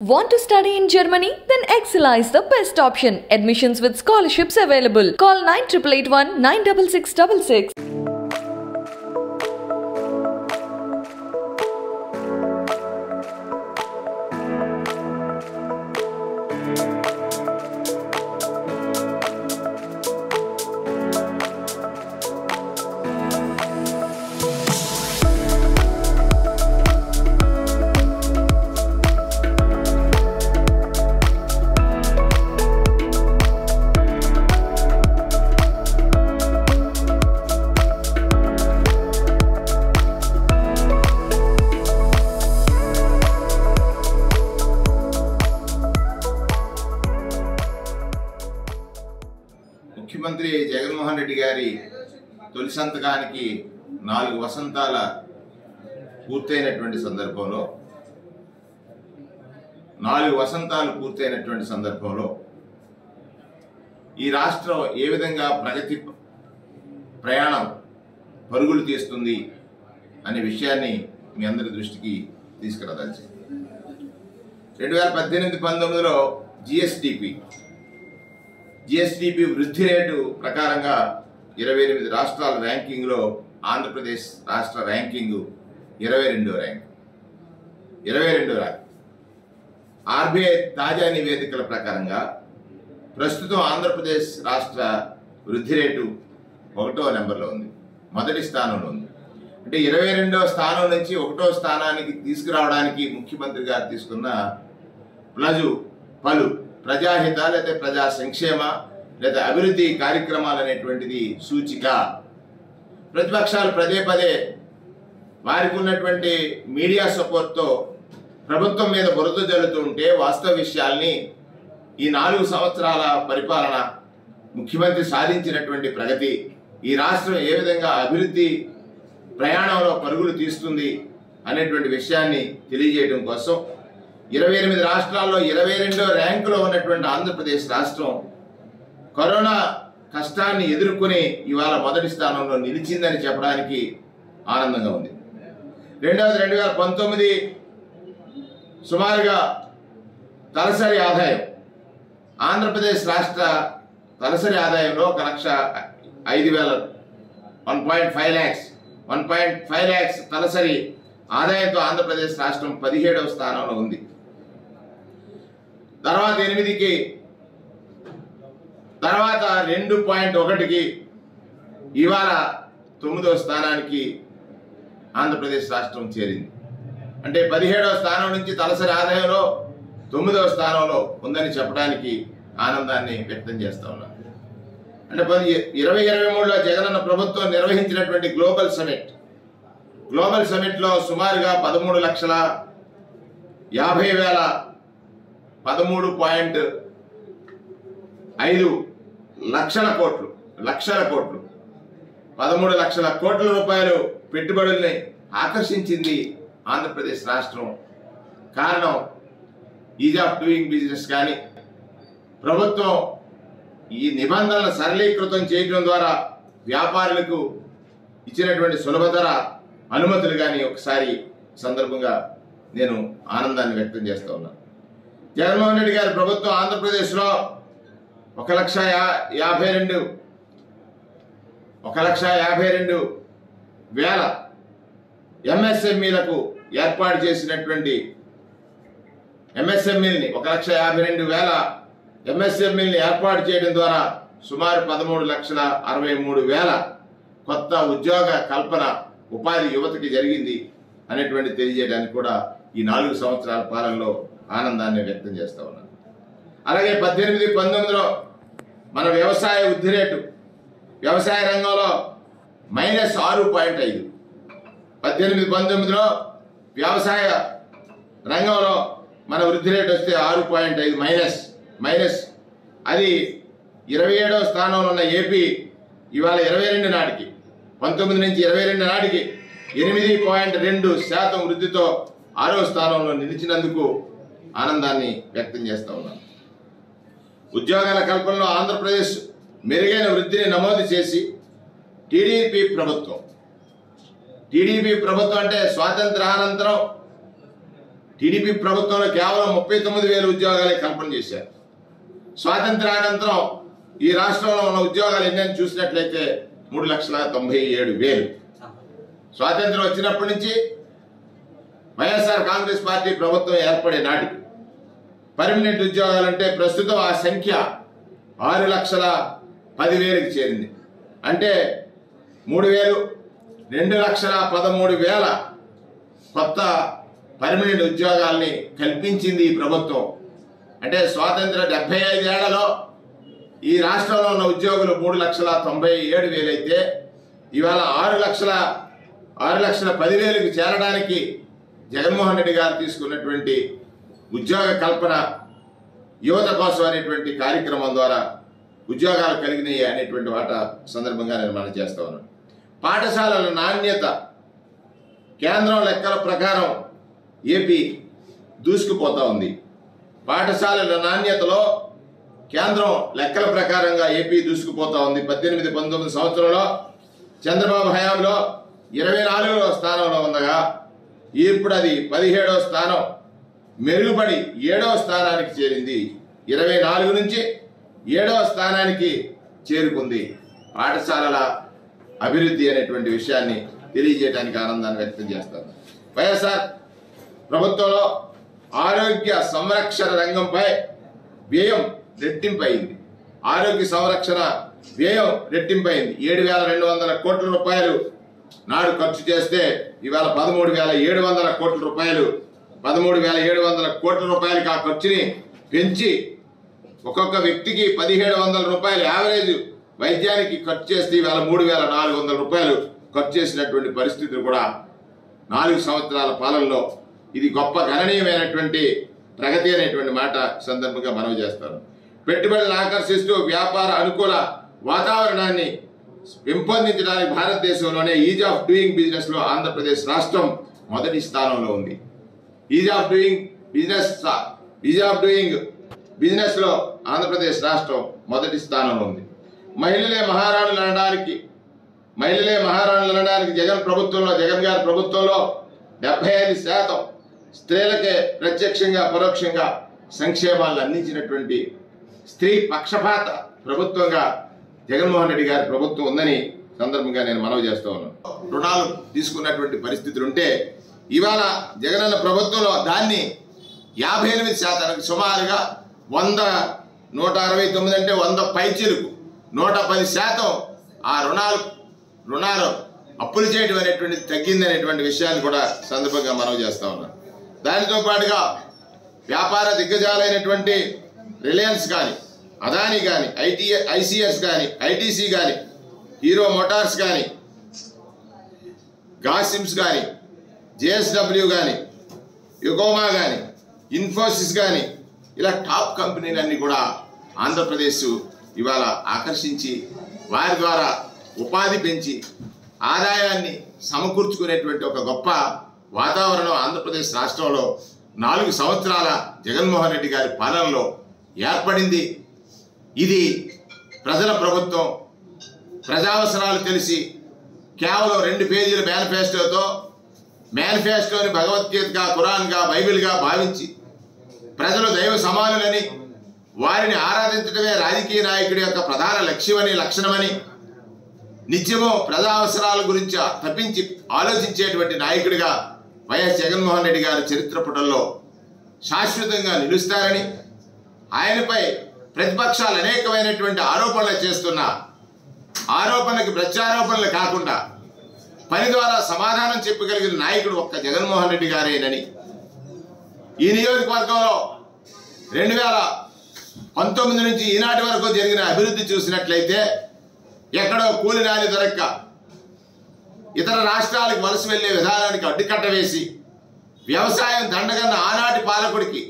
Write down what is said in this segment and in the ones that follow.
Want to study in Germany? Then Excella is the best option. Admissions with scholarships available. Call 9881 96666. ముఖ్యమంత్రి జగన్మోహన్ రెడ్డి గారి తొలి సంతకానికి నాలుగు వసంతాల పూర్తయినటువంటి సందర్భంలో నాలుగు వసంతాలు పూర్తయినటువంటి సందర్భంలో ఈ రాష్ట్రం ఏ విధంగా ప్రగతి ప్రయాణం పరుగులు తీస్తుంది అనే విషయాన్ని మీ అందరి దృష్టికి తీసుకురాదాల్సింది రెండు వేల పద్దెనిమిది పంతొమ్మిదిలో జిఎస్డిపి జిఎస్డిపి వృద్ధి రేటు ప్రకారంగా ఇరవై ఎనిమిది రాష్ట్రాల ర్యాంకింగ్లో ఆంధ్రప్రదేశ్ రాష్ట్ర ర్యాంకింగ్ ఇరవై రెండో ర్యాంక్ ఇరవై రెండో ర్యాంక్ ఆర్బీఐ తాజా నివేదికల ప్రకారంగా ప్రస్తుతం ఆంధ్రప్రదేశ్ రాష్ట్ర వృద్ధి రేటు ఒకటో నెంబర్లో ఉంది మొదటి స్థానంలో ఉంది అంటే ఇరవై రెండవ స్థానం నుంచి ఒకటో స్థానానికి తీసుకురావడానికి ముఖ్యమంత్రి గారు తీసుకున్న ప్లజు పలు ప్రజాహిత లేదా ప్రజా సంక్షేమ లేదా అభివృద్ధి కార్యక్రమాలు అనేటువంటిది సూచిక ప్రతిపక్షాలు పదే పదే వారికి ఉన్నటువంటి మీడియా సపోర్ట్తో ప్రభుత్వం మీద బురద జల్లుతూ ఉంటే వాస్తవ విషయాల్ని ఈ నాలుగు సంవత్సరాల పరిపాలన ముఖ్యమంత్రి సాధించినటువంటి ప్రగతి ఈ రాష్ట్రం ఏ విధంగా అభివృద్ధి ప్రయాణంలో పరుగులు తీస్తుంది అనేటువంటి విషయాన్ని తెలియజేయడం కోసం ఇరవై ఎనిమిది రాష్ట్రాల్లో ఇరవై రెండో ర్యాంకులో ఉన్నటువంటి ఆంధ్రప్రదేశ్ రాష్ట్రం కరోనా కష్టాన్ని ఎదుర్కొని ఇవాళ మొదటి స్థానంలో నిలిచిందని చెప్పడానికి ఆనందంగా ఉంది రెండవది రెండు వేల పంతొమ్మిది సుమారుగా తలసరి ఆదాయం ఆంధ్రప్రదేశ్ రాష్ట్ర తలసరి ఆదాయంలో ఒక లక్ష ఐదు వేల one point five lakhs one point five lakhs తలసరి ఆదాయంతో ఆంధ్రప్రదేశ్ రాష్ట్రం పదిహేడవ స్థానంలో ఉంది తర్వాత ఎనిమిదికి తర్వాత రెండు పాయింట్ ఒకటికి ఇవాళ తొమ్మిదవ స్థానానికి ఆంధ్రప్రదేశ్ రాష్ట్రం చేరింది అంటే పదిహేడవ స్థానం నుంచి తలసరి ఆదాయంలో తొమ్మిదవ స్థానంలో ఉందని చెప్పడానికి ఆనందాన్ని వ్యక్తం చేస్తా ఉన్నాను అంటే పది ఇరవై ఇరవై మూడులో జగనన్న ప్రభుత్వం నిర్వహించినటువంటి గ్లోబల్ సమిట్ గ్లోబల్ సమిట్లో సుమారుగా పదమూడు లక్షల యాభై వేల పదమూడు పాయింట్ ఐదు లక్షల కోట్లు లక్షల కోట్లు పదమూడు లక్షల కోట్ల రూపాయలు పెట్టుబడుల్ని ఆకర్షించింది ఆంధ్రప్రదేశ్ రాష్ట్రం కారణం ఈజ్ ఆఫ్ డూయింగ్ బిజినెస్ కానీ ప్రభుత్వం ఈ నిబంధనలను సరళీకృతం చేయడం ద్వారా వ్యాపారులకు ఇచ్చినటువంటి సులభతర అనుమతులు కానీ ఒకసారి సందర్భంగా నేను ఆనందాన్ని వ్యక్తం చేస్తూ ఉన్నాను జగన్మోహన్ రెడ్డి గారి ప్రభుత్వం ఆంధ్రప్రదేశ్లో ఒక లక్ష యా యాభై రెండు ఒక లక్ష యాభై రెండు వేల ఎంఎస్ఎంఈలకు ఏర్పాటు చేసినటువంటి ఎంఎస్ఎంఈని ఒక లక్ష యాభై రెండు వేల ఎంఎస్ఎంఈని ఏర్పాటు చేయడం ద్వారా సుమారు పదమూడు లక్షల అరవై మూడు వేల కొత్త ఉద్యోగ కల్పన ఉపాధి యువతకి జరిగింది అనేటువంటి తెలియజేయడానికి కూడా ఈ నాలుగు సంవత్సరాల పాలనలో ఆనందాన్ని వ్యక్తం చేస్తా ఉన్నాను అలాగే పద్దెనిమిది పంతొమ్మిదిలో మన వ్యవసాయ వృద్ధి రేటు వ్యవసాయ రంగంలో మైనస్ ఆరు పాయింట్ ఐదు పద్దెనిమిది పంతొమ్మిదిలో వ్యవసాయ రంగంలో మన వృద్ధి రేటు వస్తే ఆరు పాయింట్ ఐదు మైనస్ మైనస్ అది ఇరవై ఏడవ స్థానంలో ఉన్న ఏపీ ఇవాళ ఇరవై రెండు నాటికి పంతొమ్మిది నుంచి ఇరవై రెండు నాటికి ఎనిమిది పాయింట్ రెండు శాతం వృద్ధితో ఆరో స్థానంలో నిలిచినందుకు ఆనందాన్ని వ్యక్తం చేస్తా ఉన్నాను ఉద్యోగాల కల్పనలో ఆంధ్రప్రదేశ్ మెరుగైన వృద్ధిని నమోదు చేసి టీడీపీ ప్రభుత్వం టీడీపీ ప్రభుత్వం అంటే స్వాతంత్రానంతరం టీడీపీ ప్రభుత్వంలో కేవలం ముప్పై తొమ్మిది వేల ఉద్యోగాలే కల్పన చేశారు స్వాతంత్రానంతరం ఈ రాష్ట్రంలో ఉన్న ఉద్యోగాలు ఎన్నని చూసినట్లయితే మూడు లక్షల తొంభై ఏడు వేలు స్వాతంత్రం వచ్చినప్పటి నుంచి వైఎస్ఆర్ కాంగ్రెస్ పార్టీ ప్రభుత్వం ఏర్పడే నాటికి పర్మనెంట్ ఉద్యోగాలంటే ప్రస్తుతం ఆ సంఖ్య ఆరు లక్షల పదివేలకు చేరింది అంటే మూడు వేలు రెండు లక్షల పదమూడు వేల కొత్త పర్మనెంట్ ఉద్యోగాల్ని కల్పించింది ఈ ప్రభుత్వం అంటే స్వాతంత్ర డెబ్బై ఐదేళ్లలో ఈ రాష్ట్రంలో ఉన్న ఉద్యోగులు మూడు లక్షల తొంభై ఏడు వేలైతే ఇవాళ ఆరు లక్షల ఆరు లక్షల పదివేలకు చేరడానికి జగన్మోహన్ రెడ్డి గారు తీసుకున్నటువంటి ఉద్యోగ కల్పన యువత కోసం అనేటువంటి కార్యక్రమం ద్వారా ఉద్యోగాలు కలిగినాయి అనేటువంటి వాట సందర్భంగా నేను మనం చేస్తా ఉన్నాను పాఠశాలల నాణ్యత కేంద్రం లెక్కల ప్రకారం ఏపీ దూసుకుపోతా ఉంది పాఠశాలల నాణ్యతలో కేంద్రం లెక్కల ప్రకారంగా ఏపీ దూసుకుపోతా ఉంది పద్దెనిమిది పంతొమ్మిది సంవత్సరంలో చంద్రబాబు హయాంలో ఇరవై నాలుగవ స్థానంలో ఉండగా ఇప్పుడు అది పదిహేడవ స్థానం మెరుగుపడి ఏడవ స్థానానికి చేరింది ఇరవై నాలుగు నుంచి ఏడవ స్థానానికి చేరుకుంది పాఠశాలల అభివృద్ధి అనేటువంటి విషయాన్ని తెలియజేయడానికి ఆనందాన్ని వ్యక్తం చేస్తాను వైఎస్ఆర్ ప్రభుత్వంలో ఆరోగ్య సంరక్షణ రంగంపై వ్యయం రెట్టింపైంది ఆరోగ్య సంరక్షణ వ్యయం రెట్టింపైంది ఏడు వేల రెండు వందల కోట్ల రూపాయలు నాడు ఖర్చు చేస్తే ఇవాళ పదమూడు వేల ఏడు వందల కోట్ల రూపాయలు పదమూడు వేల ఏడు వందల కోట్ల రూపాయలకి ఆ ఖర్చుని పెంచి ఒక్కొక్క వ్యక్తికి పదిహేడు వందల రూపాయలు యావరేజ్ వైద్యానికి ఖర్చు చేస్తే ఇవాళ మూడు వేల నాలుగు వందల రూపాయలు ఖర్చు చేసినటువంటి పరిస్థితులు కూడా నాలుగు సంవత్సరాల పాలనలో ఇది గొప్ప గణనీయమైనటువంటి ప్రగతి అనేటువంటి మాట సందర్భంగా మనవి చేస్తాను పెట్టుబడులను ఆకర్షిస్తూ వ్యాపార అనుకూల వాతావరణాన్ని పెంపొందించడానికి భారతదేశంలోనే ఈజ్ ఆఫ్ డూయింగ్ బిజినెస్ లో ఆంధ్రప్రదేశ్ రాష్ట్రం మొదటి స్థానంలో ఉంది ease of doing business ease of doing business లో ఆంధ్రప్రదేశ్ రాష్ట్రం మొదటి స్థానంలో ఉంది మహిళలే మహారాణులు అనడానికి మహిళలే మహారాణులు అనడానికి జగన్ ప్రభుత్వంలో జగన్ గారి ప్రభుత్వంలో డెబ్బై ఐదు శాతం స్త్రీలకే ప్రత్యక్షంగా పరోక్షంగా సంక్షేమాలను అందించినటువంటి స్త్రీ పక్షపాత ప్రభుత్వంగా జగన్మోహన్ రెడ్డి గారి ప్రభుత్వం ఉందని సందర్భంగా నేను మనవి చేస్తూ ఉన్నాను రుణాలు తీసుకున్నటువంటి పరిస్థితులు ఉంటే ఇవాళ జగనన్న ప్రభుత్వంలో దాన్ని యాభై ఎనిమిది శాతానికి సుమారుగా వంద నూట అరవై తొమ్మిది అంటే వంద పైచీలకు నూట పది శాతం ఆ రుణాలు రుణాలు అప్పులు చేయడం అనేటువంటిది తగ్గింది అనేటువంటి విషయాన్ని కూడా సందర్భంగా మనవి చేస్తా ఉన్నాను దానితో పాటుగా వ్యాపార దిగ్గజాలైనటువంటి రిలయన్స్ కానీ అదాని కానీ ఐటీ ఐసిఎస్ కానీ ఐటీసీ కానీ హీరో మోటార్స్ కానీ గాసిమ్స్ కానీ జేఎస్డబ్ల్యూ కానీ యుగోమా కానీ ఇన్ఫోసిస్ కానీ ఇలా టాప్ కంపెనీలన్నీ కూడా ఆంధ్రప్రదేశ్ ఇవాళ ఆకర్షించి వారి ద్వారా ఉపాధి పెంచి ఆదాయాన్ని సమకూర్చుకునేటువంటి ఒక గొప్ప వాతావరణం ఆంధ్రప్రదేశ్ రాష్ట్రంలో నాలుగు సంవత్సరాల జగన్మోహన్ రెడ్డి గారి పాలనలో ఏర్పడింది ఇది ప్రజల ప్రభుత్వం ప్రజావసరాలు తెలిసి కేవలం రెండు పేజీల మేనిఫెస్టోతో మేనిఫెస్టోని భగవద్గీతగా ఖురాన్గా బైబిల్గా భావించి ప్రజలు దైవ సమానులని వారిని ఆరాధించడమే రాజకీయ నాయకుడి యొక్క ప్రధాన లక్ష్యమని లక్షణమని నిత్యము ప్రజా అవసరాల గురించి తప్పించి ఆలోచించేటువంటి నాయకుడిగా వైఎస్ జగన్మోహన్ రెడ్డి గారి చరిత్ర పుటల్లో శాశ్వతంగా నిలుస్తారని ఆయనపై ప్రతిపక్షాలు అనేకమైనటువంటి ఆరోపణలు చేస్తున్న ఆరోపణలకు ప్రత్యారోపణలు కాకుండా పని ద్వారా సమాధానం చెప్పగలిగిన నాయకుడు ఒక్క జగన్మోహన్ రెడ్డి గారేనని ఈ నియోజకవర్గంలో రెండు వేల పంతొమ్మిది నుంచి ఈనాటి వరకు జరిగిన అభివృద్ధి చూసినట్లయితే ఎక్కడో కూలినాలి దొరక్క ఇతర రాష్ట్రాలకు వలస వెళ్లే విధానానికి అడ్డుకట్ట వేసి వ్యవసాయం దండగన్న ఆనాటి పాలకుడికి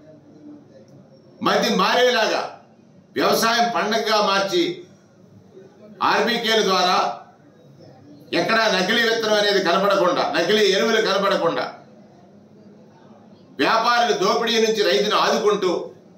మధ్య మారేలాగా వ్యవసాయం పండగగా మార్చి ఆర్బీకేల ద్వారా ఎక్కడ నకిలీ విత్తనం అనేది కనపడకుండా నకిలీ ఎరువులు కనపడకుండా వ్యాపారులు దోపిడీ నుంచి రైతును ఆదుకుంటూ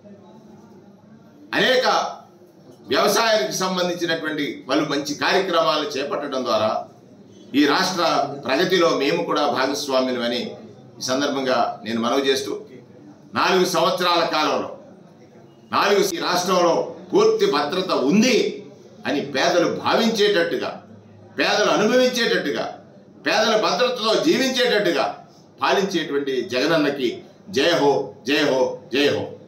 అనేక వ్యవసాయానికి సంబంధించినటువంటి పలు మంచి కార్యక్రమాలు చేపట్టడం ద్వారా ఈ రాష్ట్ర ప్రగతిలో మేము కూడా భాగస్వామ్యులమని ఈ సందర్భంగా నేను మనవి చేస్తూ నాలుగు సంవత్సరాల కాలంలో నాలుగు ఈ రాష్ట్రంలో పూర్తి భద్రత ఉంది అని పేదలు భావించేటట్టుగా పేదలు అనుభవించేటట్టుగా పేదల భద్రతతో జీవించేటట్టుగా పాలించేటువంటి జగనన్నకి జయ హో జయ హో జయ హో